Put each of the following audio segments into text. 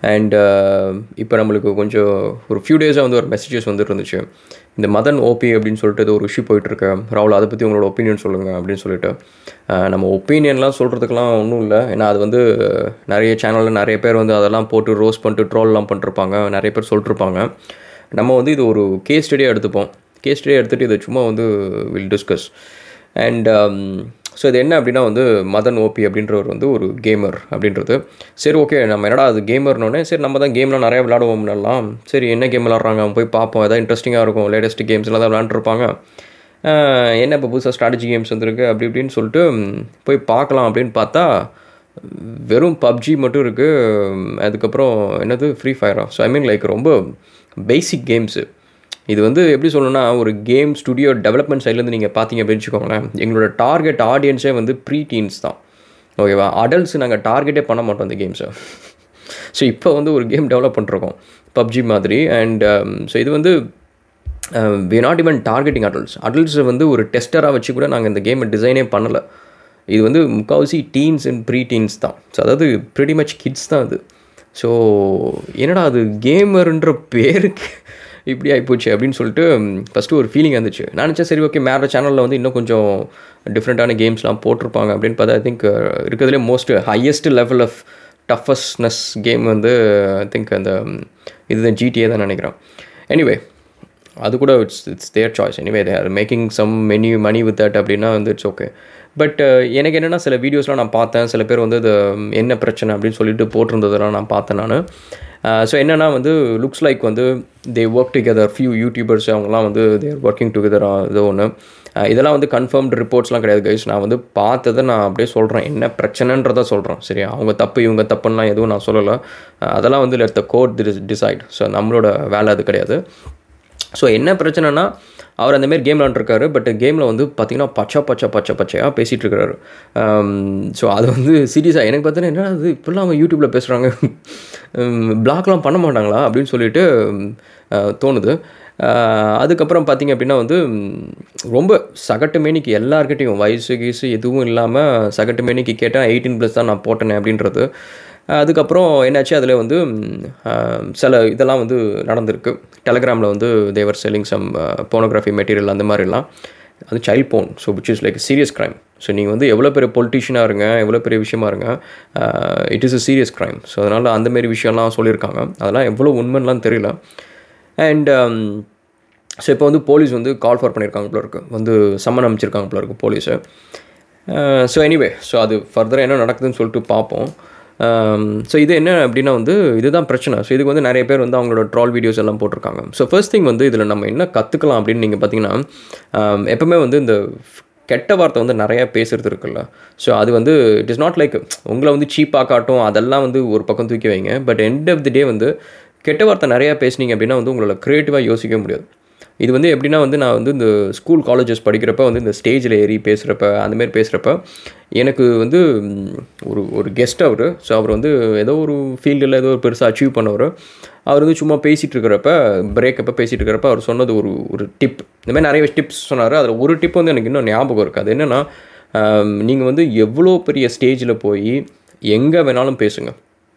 And இப்போ நம்மளுக்கு கொஞ்சம் ஒரு ஃபியூ டேஸாக வந்து ஒரு மெசேஜஸ் வந்துட்டு இருந்துச்சு இந்த மதன் ஓபி அப்படின்னு சொல்லிட்டு இது ஒரு இஷ்யூ போயிட்டுருக்கு ராகுல் அதை பற்றி உங்களோட ஒப்பீனியன் சொல்லுங்கள் அப்படின்னு சொல்லிட்டு அஹ், நம்ம ஒப்பீனியன்லாம் சொல்கிறதுக்கெலாம் ஒன்றும் இல்லை ஏன்னா அது வந்து நிறைய சேனலில் நிறைய பேர் வந்து அதெல்லாம் போட்டு ரோஸ் பண்ணிட்டு ட்ரோல்லாம் பண்ணிருப்பாங்க நிறைய பேர் சொல்லிட்டுருப்பாங்க நம்ம வந்து இது ஒரு கேஸ் ஸ்டடியாக எடுத்துப்போம் கேஸ் ஸ்டடியாக எடுத்துகிட்டு இதை சும்மா வந்து வில் டிஸ்கஸ் அண்ட் ஸோ இது என்ன அப்படின்னா வந்து மதன் ஓபி அப்படின்றவர் வந்து ஒரு கேமர் அப்படின்றது சரி ஓகே நம்ம என்னடா அது கேமர்னோடனே சரி நம்ம தான் கேம்லாம் நிறையா விளாடுவோம் முன்னெல்லாம் சரி என்ன கேம் விளாட்றாங்க போய் பார்ப்போம் எதாவது இன்ட்ரெஸ்டிங்காக இருக்கும் லேட்டஸ்ட் கேம்ஸ்லாம் தான் விளாண்டுருப்பாங்க ஆஹ் என்ன இப்போ புதுசாக ஸ்ட்ராட்டஜி கேம்ஸ் வந்திருக்கு அப்படி இப்படின்னு சொல்லிட்டு ம், போய் பார்க்கலாம் அப்படின்னு பார்த்தா வெறும் பப்ஜி மட்டும் இருக்குது அதுக்கப்புறம் என்னது ஃப்ரீ ஃபயரா ஸோ ஐ மீன் லைக் ரொம்ப பேசிக் கேம்ஸு இது வந்து எப்படி சொல்லணும்னா ஒரு கேம் ஸ்டுடியோ டெவலப்மெண்ட் சைட்லேருந்து நீங்கள் பார்த்தீங்க அப்படின்னு வச்சுக்கோங்களேன் எங்களோட டார்கெட் ஆடியன்ஸே வந்து ப்ரீ டீன்ஸ் தான் ஓகேவா அடல்ட்ஸ் நாங்கள் டார்கெட்டே பண்ண மாட்டோம் அந்த கேம்ஸை ஸோ இப்போ வந்து ஒரு கேம் டெவலப் பண்ணிருக்கோம் பப்ஜி மாதிரி அண்ட் ஸோ இது வந்து we not even targeting adults அடல்ட்ஸை வந்து ஒரு டெஸ்டராக வச்சு கூட நாங்கள் இந்த கேமை டிசைனே பண்ணலை இது வந்து முக்கால்வாசி டீன்ஸ் அண்ட் ப்ரீ டீன்ஸ் தான் ஸோ அதாவது ப்ரிட்டி மச் கிட்ஸ் தான் அது ஸோ என்னடா அது கேமர்ன்ற பேருக்கு இப்படி ஆகிப்போச்சு அப்படின்னு சொல்லிட்டு ஃபஸ்ட்டு ஒரு ஃபீலிங் வந்துச்சு நான் நினச்சேன் சரி ஓகே மேலே சேனலில் வந்து இன்னும் கொஞ்சம் டிஃப்ரெண்ட்டான கேம்ஸ்லாம் போட்டிருப்பாங்க அப்படின்னு பார்த்தா ஐ திங்க் இருக்கிறதுலே most highest level of toughestness game வந்து ஐ திங்க் அந்த இதுதான் ஜிடிஏ தான் நினைக்கிறேன் எனிவே அது கூட it's it's their choice anyway they are making some many money with that அப்படின்னா வந்து இட்ஸ் ஓகே பட் எனக்கு என்னென்னா சில வீடியோஸ்லாம் நான் பார்த்தேன் சில பேர் வந்து இது என்ன பிரச்சனை அப்படின்னு சொல்லிட்டு போட்டிருந்ததெல்லாம் நான் பார்த்தேன் நான் ஸோ என்னென்னா வந்து லுக்ஸ் லைக் வந்து they work together few YouTubers அவங்கலாம் வந்து தேர் ஒர்க்கிங் டுகெதர் இது ஒன்று இதெல்லாம் வந்து கன்ஃபார்ம்டு ரிப்போர்ட்ஸ்லாம் கிடையாது கைஸ் நான் வந்து பார்த்ததை நான் அப்படியே சொல்கிறேன் என்ன பிரச்சனைன்றதை சொல்கிறேன் சரியா அவங்க தப்பு இவங்க தப்புன்னெலாம் எதுவும் நான் சொல்லலை அஹ் அதெல்லாம் வந்து let the god decide so நம்மளோட வேலை அது கிடையாது ஸோ என்ன பிரச்சனைனா அவர் அந்த மாதிரி கேம் விளாண்டுருக்காரு பட் கேமில் வந்து பார்த்தீங்கன்னா பச்சை பச்சை பச்சை பச்சையாக பேசிகிட்டு இருக்கிறாரு ஸோ அது வந்து சீரியஸாக எனக்கு பார்த்தீங்கன்னா என்ன அது இப்படிலாம் அவங்க யூடியூப்பில் பேசுகிறாங்க பிளாக்லாம் பண்ண மாட்டாங்களா அப்படின்னு சொல்லிட்டு அஹ், தோணுது அஹ், அதுக்கப்புறம் பார்த்தீங்க அப்படின்னா வந்து ம், ரொம்ப சகட்டு மேனிக்கு எல்லாருக்கிட்டையும் வயசு கீசு எதுவும் இல்லாமல் சகட்டு மேனிக்கு கேட்டால் எயிட்டீன் ப்ளஸ் தான் நான் போட்டேனே அப்படின்றது அதுக்கப்புறம் என்னாச்சு அதில் வந்து ம், ஆஹ், சில இதெல்லாம் வந்து நடந்திருக்கு டெலகிராமில் வந்து they were selling some pornography material அந்த மாதிரிலாம் அது child porn so which is like serious crime so நீங்கள் வந்து எவ்வளோ பெரிய பொலிட்டிஷியனாக இருங்க எவ்வளோ பெரிய விஷயமா இருங்க it is a serious crime so அதனால் அந்த மாதிரி விஷயம்லாம் சொல்லியிருக்காங்க அதெல்லாம் எவ்வளோ உண்மைலாம் தெரியல அண்ட் ஸோ இப்போ வந்து போலீஸ் வந்து கால் ஃபார் பண்ணியிருக்காங்க போல இருக்கு வந்து சம்மன் அமைச்சிருக்காங்க போல இருக்கு போலீஸு ஸோ எனிவே ஸோ அது ஃபர்தராக என்ன நடக்குதுன்னு சொல்லிட்டு பார்ப்போம் ஸோ இது என்ன அப்படின்னா வந்து இதுதான் பிரச்சனை ஸோ இதுக்கு வந்து நிறைய பேர் வந்து அவங்களோட ட்ரால் வீடியோஸ் எல்லாம் போட்டிருக்காங்க ஸோ ஃபர்ஸ்ட் திங் வந்து இதில் நம்ம என்ன கற்றுக்கலாம் அப்படின்னு நீங்கள் பார்த்தீங்கன்னா ஆம், எப்பவுமே வந்து இந்த கெட்ட வார்த்தை வந்து நிறையா பேசுறது இருக்குல்ல ஸோ அது வந்து இட் இஸ் நாட் லைக் உங்களை வந்து சீப்பாக காட்டும் அதெல்லாம் வந்து ஒரு பக்கம் தூக்கி வைங்க but end of the day வந்து கெட்ட வார்த்தை நிறையா பேசுனீங்க அப்படின்னா வந்து உங்களால் க்ரியேட்டிவாக யோசிக்க முடியாது இது வந்து எப்படின்னா வந்து நான் வந்து இந்த ஸ்கூல் காலேஜஸ் படிக்கிறப்ப வந்து இந்த ஸ்டேஜில் ஏறி பேசுகிறப்ப அந்தமாரி பேசுகிறப்ப எனக்கு வந்து ம், ஒரு ஒரு கெஸ்ட் அவர் ஸோ அவர் வந்து ஏதோ ஒரு ஃபீல்டில் ஏதோ ஒரு பெருசாக அச்சீவ் பண்ணவர் அவர் வந்து சும்மா பேசிகிட்டு இருக்கிறப்ப பிரேக்கப்போ பேசிகிட்டு இருக்கிறப்ப அவர் சொன்னது ஒரு ஒரு டிப் இந்த மாதிரி நிறைய டிப்ஸ் சொன்னார் அதில் ஒரு டிப் வந்து எனக்கு இன்னும் ஞாபகம் இருக்குது அது என்னென்னா நீங்கள் வந்து எவ்வளோ பெரிய ஸ்டேஜில் போய் எங்கே வேணாலும் பேசுங்க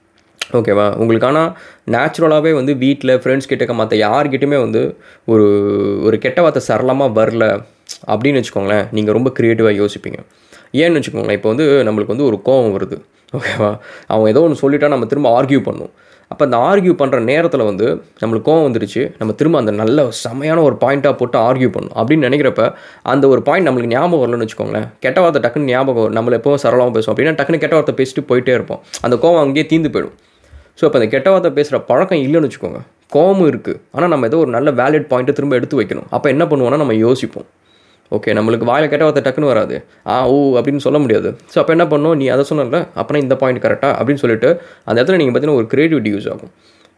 ஓகேவா உங்களுக்கு ஆனால் நேச்சுரலாகவே வந்து வீட்டில் ஃப்ரெண்ட்ஸ் கிட்டக்க மற்ற யார்கிட்டயுமே வந்து ஒரு ஒரு கெட்ட வார்த்தை சரளமாக வரல அப்படின்னு வச்சுக்கோங்களேன் நீங்கள் ரொம்ப க்ரியேட்டிவாக யோசிப்பீங்க ஏன்னு வச்சுக்கோங்களேன் இப்போ வந்து நம்மளுக்கு வந்து ஒரு கோவம் வருது ஓகேவா அவன் ஏதோ ஒன்று சொல்லிட்டா நம்ம திரும்ப ஆர்கியூ பண்ணும் அப்போ அந்த ஆர்கியூ பண்ணுற நேரத்தில் வந்து நம்மளுக்கு கோவம் வந்துருச்சு நம்ம திரும்ப அந்த நல்ல செமையான ஒரு பாயிண்ட்டாக போட்டு ஆர்கியூ பண்ணணும் அப்படின்னு நினைக்கிறப்ப அந்த ஒரு பாயிண்ட் நம்மளுக்கு ஞாபகம் வரலன்னு வச்சுக்கோங்களேன் கெட்ட வார்த்தை டக்குன்னு ஞாபகம் வரும். நம்மள எப்பவும் சரளமாக பேசுவோம் அப்படின்னா டக்குன்னு கெட்ட வார்த்தை பேசிட்டு போயிட்டே இருப்போம் அந்த கோவம் அங்கேயே தீந்து போயிடும் ஸோ இப்போ அந்த கெட்ட வார்த்தை பேசுகிற பழக்கம் இல்லைன்னு வச்சுக்கோங்க கோவமும் இருக்குது ஆனால் நம்ம ஏதோ ஒரு நல்ல வேலிட் பாயிண்ட்டை திரும்ப எடுத்து வைக்கணும் அப்போ என்ன பண்ணுவோம்னா நம்ம யோசிப்போம் ஓகே நம்மளுக்கு வாயில் கெட்ட வார்த்தை டக்குன்னு வராது ஆ ஓ அப்படின்னு சொல்ல முடியாது ஸோ அப்போ என்ன பண்ணணும் நீ அதை சொன்னல அப்போனா இந்த பாயிண்ட் கரெக்டாக அப்படின்னு சொல்லிட்டு அந்த இடத்துல நீங்கள் பார்த்தீங்கன்னா ஒரு கிரியேட்டிவிட்டி யூஸ் ஆகும்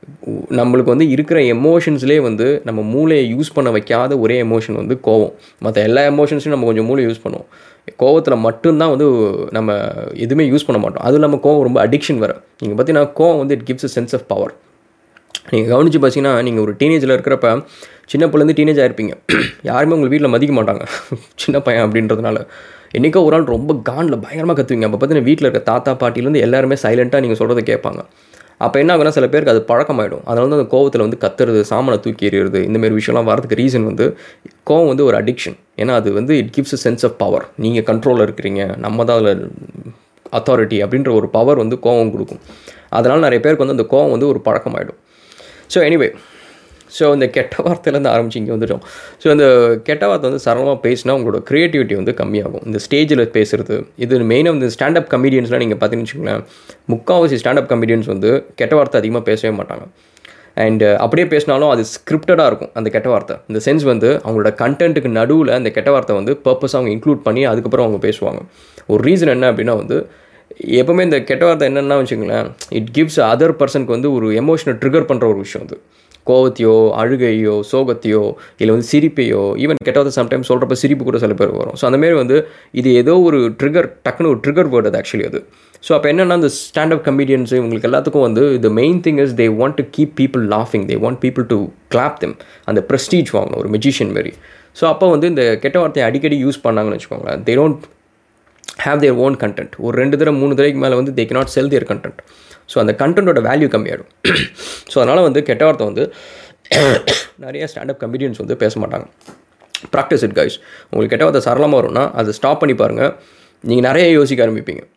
உ- நம்மளுக்கு வந்து இருக்கிற எமோஷன்ஸ்லேயே வந்து நம்ம மூளையை யூஸ் பண்ண வைக்காத ஒரே எமோஷன் வந்து கோவம் மற்ற எல்லா எமோஷன்ஸையும் நம்ம கொஞ்சம் மூளை யூஸ் பண்ணுவோம் கோவத்தில் மட்டும்தான் வந்து நம்ம எதுவுமே யூஸ் பண்ண மாட்டோம் அதுவும் இல்லாமல் கோவம் ரொம்ப அடிக்ஷன் வர நீங்கள் பார்த்தீங்கன்னா கோவம் வந்து it gives a sense of power நீங்கள் கவனித்து பார்த்தீங்கன்னா நீங்கள் ஒரு டீனேஜில் இருக்கிறப்ப சின்ன பிள்ளைந்து டீனேஜ் ஆயிருப்பீங்க யாருமே உங்கள் வீட்டில் மதிக்க மாட்டாங்க சின்ன பையன் அப்படின்றதுனால என்றைக்கோ ஒரு நாள் ரொம்ப காண்டில் பயங்கரமாக கத்துவீங்க அப்போ பார்த்தீங்கன்னா வீட்டில் இருக்க தாத்தா பாட்டிலேருந்து எல்லாருமே சைலண்ட்டாக நீங்கள் சொல்கிறத கேட்பாங்க அப்போ என்ன ஆகுனா சில பேருக்கு அது பழக்கமாயிடும் அதனால வந்து அந்த கோவத்தில் வந்து கத்துறது சாமனை தூக்கி எறிகிறது இந்த மாதிரி விஷயம்லாம் வரதுக்கு ரீசன் வந்து கோவம் வந்து ஒரு அடிக்ஷன் ஏன்னா அது வந்து it gives a sense of power நீங்கள் கண்ட்ரோலில் இருக்கிறீங்க நம்ம தான் அதில் அத்தாரிட்டி அப்படின்ற ஒரு பவர் வந்து கோவம் கொடுக்கும் அதனால் நிறைய பேருக்கு வந்து அந்த கோவம் வந்து ஒரு பழக்கமாயிடும் ஸோ எனிவே ஸோ இந்த கெட்ட வார்த்தையிலேருந்து ஆரம்பிச்சு இங்கே வந்துட்டோம் ஸோ இந்த கெட்ட வார்த்தை வந்து சரளமாக பேசினா உங்களோட க்ரியேட்டிவிட்டி வந்து கம்மியாகும் இந்த ஸ்டேஜில் பேசுகிறது இது மெயினாக வந்து ஸ்டாண்டப் கமெடியன்ஸ்லாம் நீங்கள் பார்த்தீங்கன்னு வச்சுக்கோங்களேன் முக்கால்வாசி ஸ்டாண்டப் கமெடியன்ஸ் வந்து கெட்ட வார்த்தை அதிகமாக பேசவே மாட்டாங்க அண்ட் அப்படியே பேசினாலும் அது ஸ்கிரிப்டடாக இருக்கும் அந்த கெட்ட வார்த்தை இந்த சென்ஸ் வந்து அவங்களோட கண்டென்ட்டுக்கு நடுவில் அந்த கெட்ட வார்த்தை வந்து பர்பஸாக அவங்க இன்க்ளூட் பண்ணி அதுக்கப்புறம் அவங்க பேசுவாங்க ஒரு ரீசன் என்ன அப்படின்னா வந்து எப்போவுமே இந்த கெட்ட வார்த்தை என்னென்னா வச்சுங்களேன் இட் கிவ்ஸ் அதர் பர்சனுக்கு வந்து ஒரு எமோஷனை ட்ரிகர் பண்ணுற ஒரு விஷயம் அது கோவத்தையோ அழுகையோ சோகத்தையோ இல்லை வந்து சிரிப்பையோ ஈவன் கெட்டதை சம்டைம்ஸ் சொல்கிறப்ப சிரிப்பு கூட சில பேர் வரும் ஸோ அந்தமாரி வந்து இது ஏதோ ஒரு ட்ரிகர் டக்குன்னு ஒரு ட்ரிகர் வேர்டு அது ஆக்சுவலி அது ஸோ அப்போ என்னென்னா இந்த ஸ்டாண்டப் கமெடியன்ஸ் இவங்களுக்கு எல்லாத்துக்கும் வந்து the main thing is they want to keep people லாஃபிங் they want people to clap them அந்த ப்ரெஸ்டீஜ் வாங்கணும் ஒரு மெஜிஷியன் மாரி ஸோ அப்போ வந்து இந்த கெட்ட வார்த்தையை அடிக்கடி யூஸ் பண்ணாங்கன்னு வச்சுக்கோங்களேன் they don't have their own content ஒரு ரெண்டு தடவை மூணு தடவைக்கு மேலே வந்து they not sell their content so அந்த கண்டென்ட்டோட வேல்யூ கம்மியாகிடும் ஸோ அதனால் வந்து கெட்ட வார்த்தை வந்து நிறைய ஸ்டாண்டப் கமெடியன்ஸ் வந்து பேச மாட்டாங்க ப்ராக்டிஸ் இட் கைஸ் உங்களுக்கு கெட்ட வார்த்தை சரளமாக வரும்னா அதை ஸ்டாப் பண்ணி பாருங்கள் நீங்கள் நிறைய யோசிக்க ஆரம்பிப்பீங்க